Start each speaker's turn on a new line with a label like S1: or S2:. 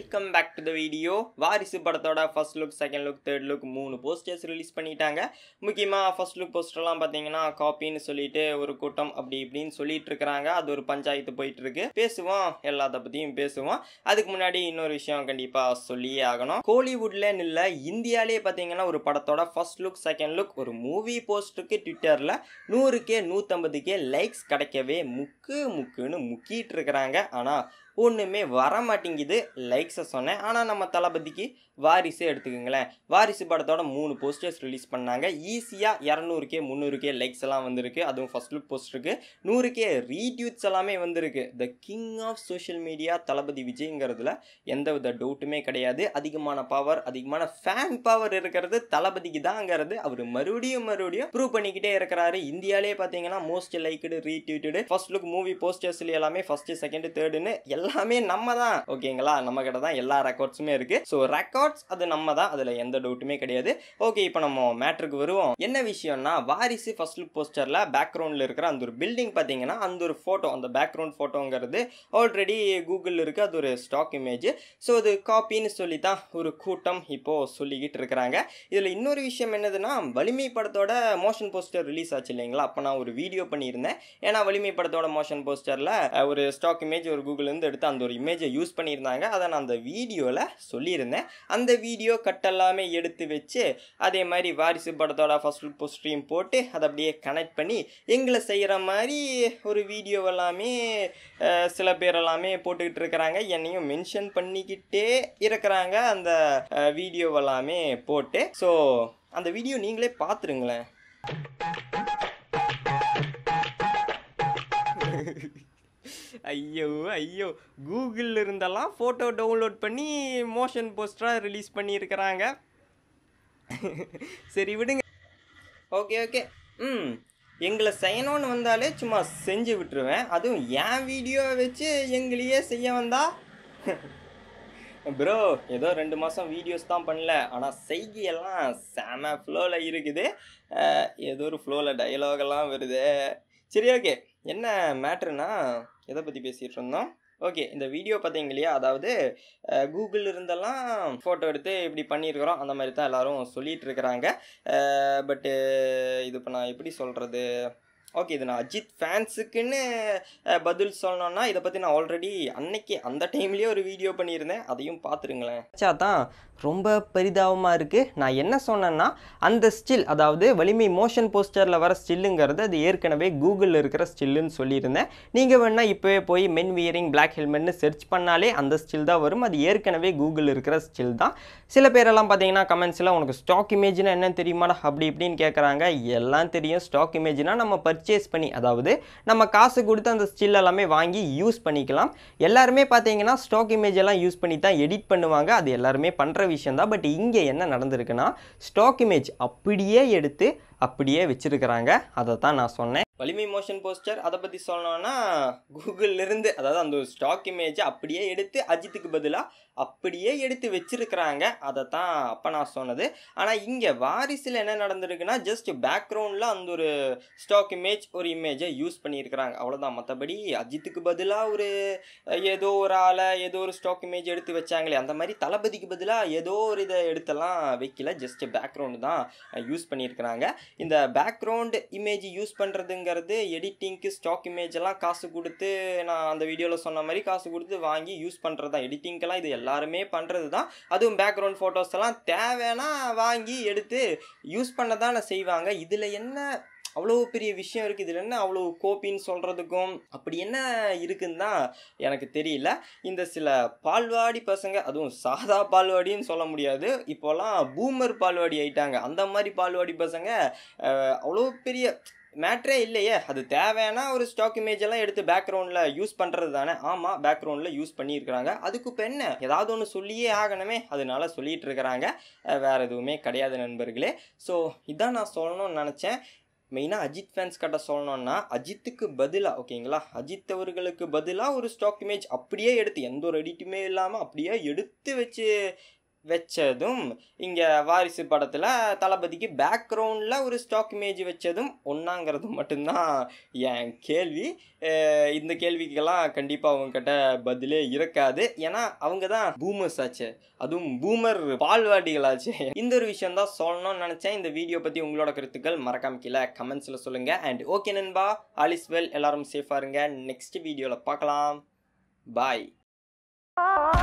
S1: welcome back to the video Varisu படத்தோட first look second look third look மூணு posters release பண்ணிட்டாங்க முக்கியமாக first look போஸ்டர்லாம் பார்த்தீங்கன்னா காப்பின்னு சொல்லிட்டு ஒரு கூட்டம் அப்படி இப்படின்னு சொல்லிட்டு இருக்கிறாங்க அது ஒரு பஞ்சாயத்து போயிட்டு இருக்கு பேசுவோம் எல்லாத்த பற்றியும் பேசுவோம் அதுக்கு முன்னாடி இன்னொரு விஷயம் கண்டிப்பாக சொல்லியே ஆகணும் கோலிவுட்லன்னு இல்லை இந்தியாலேயே பார்த்தீங்கன்னா ஒரு படத்தோட ஃபர்ஸ்ட் லுக் செகண்ட் லுக் ஒரு மூவி போஸ்டருக்கு ட்விட்டரில் நூறுக்கே நூற்றம்பதுக்கே லைக்ஸ் கிடைக்கவே முக்கு முக்குன்னு முக்கிட்டு இருக்கிறாங்க ஆனால் ஒன்றுமே வர மாட்டேங்குது லைக்ஸை சொன்னேன் ஆனால் நம்ம தளபதிக்கு வாரிசே எடுத்துக்கோங்களேன் வாரிசு படத்தோட மூணு போஸ்டர்ஸ் ரிலீஸ் பண்ணாங்க ஈஸியாக இரநூறுக்கே முந்நூறுக்கே லைக்ஸ் எல்லாம் வந்திருக்கு அதுவும் ஃபர்ஸ்ட் லுக் போஸ்டருக்கு நூறுக்கே ரீட்யூட்ஸ் எல்லாமே வந்திருக்கு the king of social media Thalapathy விஜய்ங்கிறதுல எந்த வித டவுட்டுமே கிடையாது அதிகமான பவர் அதிகமான ஃபேன் பவர் இருக்கிறது தளபதிக்கு தாங்கிறது அவர் மறுபடியும் மறுபடியும் ப்ரூவ் பண்ணிக்கிட்டே இருக்கிறாரு இந்தியாலே பார்த்தீங்கன்னா most liked retweeted first look movie போஸ்டர்ஸ்ல எல்லாமே ஃபர்ஸ்ட் செகண்ட் தேர்டுன்னு எல்லாமே நம்ம தான் ஓகேங்களா நம்ம கிட்ட தான் எல்லா ரெக்கார்ட்ஸுமே இருக்கு ஸோ ரெக்கார்ட்ஸ் அது நம்ம தான் அதில் எந்த டவுட்டுமே கிடையாது ஓகே இப்போ நம்ம மேட்ருக்கு வருவோம் என்ன விஷயம்னா வாரிசு ஃபர்ஸ்ட் லுக் போஸ்டரில் பேக்ரவுண்டில் இருக்கிற அந்த ஒரு பில்டிங் பார்த்தீங்கன்னா அந்த ஒரு ஃபோட்டோ அந்த பேக்ரவுண்ட் ஃபோட்டோங்கிறது ஆல்ரெடி கூகுளில் இருக்குது அது ஒரு ஸ்டாக் இமேஜ் ஸோ அது காப்பின்னு சொல்லி தான் ஒரு கூட்டம் இப்போது சொல்லிக்கிட்டு இருக்கிறாங்க இதில் இன்னொரு விஷயம் என்னதுன்னா வலிமை படத்தோட மோஷன் போஸ்டர் ரிலீஸ் ஆச்சு இல்லைங்களா அப்போ நான் ஒரு வீடியோ பண்ணியிருந்தேன் ஏன்னா வலிமை படத்தோட மோஷன் போஸ்டரில் ஒரு ஸ்டாக் இமேஜ் ஒரு கூகுள்லேருந்து எடுத்து அந்த ஒரு இமேஜை யூஸ் பண்ணியிருந்தாங்க அதை நான் அந்த வீடியோவில் சொல்லியிருந்தேன் அந்த வீடியோ கட் எல்லாமே எடுத்து வச்சு அதே மாதிரி வாரிசு படத்தோட ஃபர்ஸ்ட் லுக் போஸ்ட்ரையும் போட்டு அதை அப்படியே கனெக்ட் பண்ணி எங்களை செய்கிற மாதிரி ஒரு வீடியோ எல்லாமே அஹ், சில பேர் எல்லாமே போட்டுக்கிட்டு இருக்கிறாங்க என்னையும் மென்ஷன் பண்ணிக்கிட்டே இருக்கிறாங்க அந்த வீடியோ எல்லாமே போட்டு ஸோ அந்த வீடியோ நீங்களே பார்த்துருங்களேன் ஐயோ ஐயோ கூகுளில் இருந்தெல்லாம் ஃபோட்டோ டவுன்லோட் பண்ணி மோஷன் போஸ்டராக ரிலீஸ் பண்ணியிருக்கிறாங்க சரி விடுங்க ஓகே ஓகே ம் எங்களை செய்யணும்னு வந்தாலே சும்மா செஞ்சு விட்டுருவேன் அதுவும் என் வீடியோவை வச்சு எங்களையே செய்ய வந்தா ப்ரோ ஏதோ ரெண்டு மாதம் வீடியோஸ் தான் பண்ணல ஆனால் செய்கையெல்லாம் செம ஃப்ளோவில் இருக்குது அஹ், ஏதோ ஒரு ஃப்ளோவில் டயலாகெல்லாம் வருது சரி ஓகே என்ன மேட்ருனா எதை பற்றி பேசிகிட்டு இருந்தோம் ஓகே இந்த வீடியோ பார்த்தீங்க இல்லையா அதாவது கூகுள் இருந்தெல்லாம் ஃபோட்டோ எடுத்து இப்படி பண்ணியிருக்கிறோம் அந்த மாதிரி தான் எல்லாரும் சொல்லிட்டு இருக்கிறாங்க பட்டு இது இப்போ நான் எப்படி சொல்கிறது ஓகே இது நான் அஜித் ஃபேன்ஸுக்குன்னு அஹ், பதில் சொல்லணும்னா இதை பற்றி நான் ஆல்ரெடி அன்னைக்கு அந்த டைம்லேயே ஒரு வீடியோ பண்ணியிருந்தேன் அதையும் பார்த்துருங்களேன் தான் ரொம்ப பரிதாபமாக இருக்குது நான் என்ன சொன்னேன்னா அந்த ஸ்டில் அதாவது வலிமை மோஷன் போஸ்டரில் வர ஸ்டில்லுங்கிறது அது ஏற்கனவே கூகுளில் இருக்கிற ஸ்டில்லுன்னு சொல்லியிருந்தேன் நீங்கள் வேணால் இப்போவே போய் மென் வியரிங் பிளாக் ஹெல்மெட்னு செர்ச் பண்ணாலே அந்த ஸ்டில் தான் வரும் அது ஏற்கனவே கூகுள் இருக்கிற ஸ்டில் தான் சில பேரெல்லாம் பார்த்தீங்கன்னா கமெண்ட்ஸில் உனக்கு ஸ்டாக் இமேஜ்னா என்ன தெரியுமாடா அப்படி இப்படின்னு கேட்குறாங்க எல்லாம் தெரியும் ஸ்டாக் இமேஜ்னா நம்ம பர்ச்சேஸ் பண்ணி அதாவது நம்ம காசு கொடுத்து அந்த ஸ்டில் எல்லாமே வாங்கி யூஸ் பண்ணிக்கலாம் எல்லாருமே பார்த்தீங்கன்னா ஸ்டாக் இமேஜ் எல்லாம் யூஸ் பண்ணி தான் எடிட் பண்ணுவாங்க அது எல்லாருமே பண்ணுற விஷயம் தான் பட் இங்கே என்ன நடந்திருக்குன்னா ஸ்டாக் இமேஜ் அப்படியே எடுத்து அப்படியே வச்சிருக்கிறாங்க அதை தான் நான் சொன்னேன் வலிமை மோஷன் போஸ்டர் அதை பற்றி சொல்லணும்னா கூகுள்ல இருந்து அதாவது அந்த ஒரு ஸ்டாக் இமேஜை அப்படியே எடுத்து அஜித்துக்கு பதிலாக அப்படியே எடுத்து வச்சிருக்கிறாங்க அதை தான் அப்போ நான் சொன்னது ஆனால் இங்கே வாரிசில் என்ன நடந்திருக்குன்னா ஜஸ்ட் பேக்ரவுண்டில் அந்த ஒரு ஸ்டாக் இமேஜ் ஒரு இமேஜை யூஸ் பண்ணியிருக்கிறாங்க அவ்வளோதான் மற்றபடி அஜித்துக்கு பதிலாக ஒரு அஹ், ஏதோ ஒரு ஆளை ஏதோ ஒரு ஸ்டாக் இமேஜ் எடுத்து வச்சாங்களே அந்த மாதிரி தளபதிக்கு பதிலாக ஏதோ ஒரு இதை எடுத்தெல்லாம் வைக்கல ஜஸ்ட் பேக்ரவுண்டு தான் யூஸ் பண்ணியிருக்கிறாங்க இந்த பேக்ரவுண்ட் இமேஜ் யூஸ் பண்ணுறதுங்கிறது எடிட்டிங்க்கு ஸ்டாக் இமேஜ் எல்லாம் காசு கொடுத்து நான் அந்த வீடியோவில் சொன்ன மாதிரி காசு கொடுத்து வாங்கி யூஸ் பண்ணுறது தான் எடிட்டிங்க்கெல்லாம் இது எல்லாருமே பண்ணுறது தான் அதுவும் பேக்ரவுண்ட் ஃபோட்டோஸ் எல்லாம் தேவைன்னா வாங்கி எடுத்து யூஸ் பண்ண தானே செய்வாங்க இதில் என்ன அவ்வளோ பெரிய விஷயம் இருக்குது இதில் என்ன அவ்வளோ கோப்பின்னு சொல்கிறதுக்கும் அப்படி என்ன இருக்குன்னு தான் எனக்கு தெரியல இந்த சில பால்வாடி பசங்க அதுவும் சாதா பால்வாடின்னு சொல்ல முடியாது இப்போல்லாம் பூமர் பால்வாடி ஆயிட்டாங்க அந்த மாதிரி பால்வாடி பசங்க அஹ், அவ்வளோ பெரிய மேட்ரே இல்லையே அது தேவையான ஒரு ஸ்டாக் இமேஜ் எல்லாம் எடுத்து பேக்ரவுண்டில் யூஸ் பண்ணுறது தானே ஆமாம் பேக்ரவுண்டில் யூஸ் பண்ணியிருக்கிறாங்க அதுக்கு இப்போ என்ன ஏதாவது ஒன்று சொல்லியே ஆகணுமே அதனால சொல்லிட்டு இருக்கிறாங்க அஹ், வேற எதுவுமே கிடையாது நண்பர்களே ஸோ இதான் நான் சொல்லணும்னு நினச்சேன் மெயினாக அஜித் ஃபேன்ஸ் கிட்ட சொல்லணும்னா அஜித்துக்கு பதிலாக ஓகேங்களா அஜித் அவர்களுக்கு பதிலாக ஒரு ஸ்டாக் இமேஜ் அப்படியே எடுத்து எந்த ஒரு எடிட்டுமே இல்லாமல் அப்படியே எடுத்து வச்சு வச்சதும் இங்கே வாரிசு படத்தில் தளபதிக்கு பேக்ரவுண்டில் ஒரு ஸ்டாக் இமேஜ் வச்சதும் ஒன்றாங்கிறது மட்டும்தான் என் கேள்வி அஹ் இந்த கேள்விக்கெல்லாம் கண்டிப்பாக அவங்கக்கிட்ட பதிலே இருக்காது ஏன்னா அவங்க தான் பூமர்ஸ் ஆச்சு அதுவும் பூமர் பால்வாடிகளாச்சு இந்த ஒரு விஷயம் தான் சொல்லணும்னு நினச்சேன் இந்த வீடியோ பற்றி உங்களோட கருத்துக்கள் மறக்காம கீழே கமெண்ட்ஸில் சொல்லுங்கள் அண்ட் ஓகே நண்பா ஆலிஸ் வெல் எல்லாரும் சேஃபாக இருங்க நெக்ஸ்ட் வீடியோவில் பார்க்கலாம் பாய்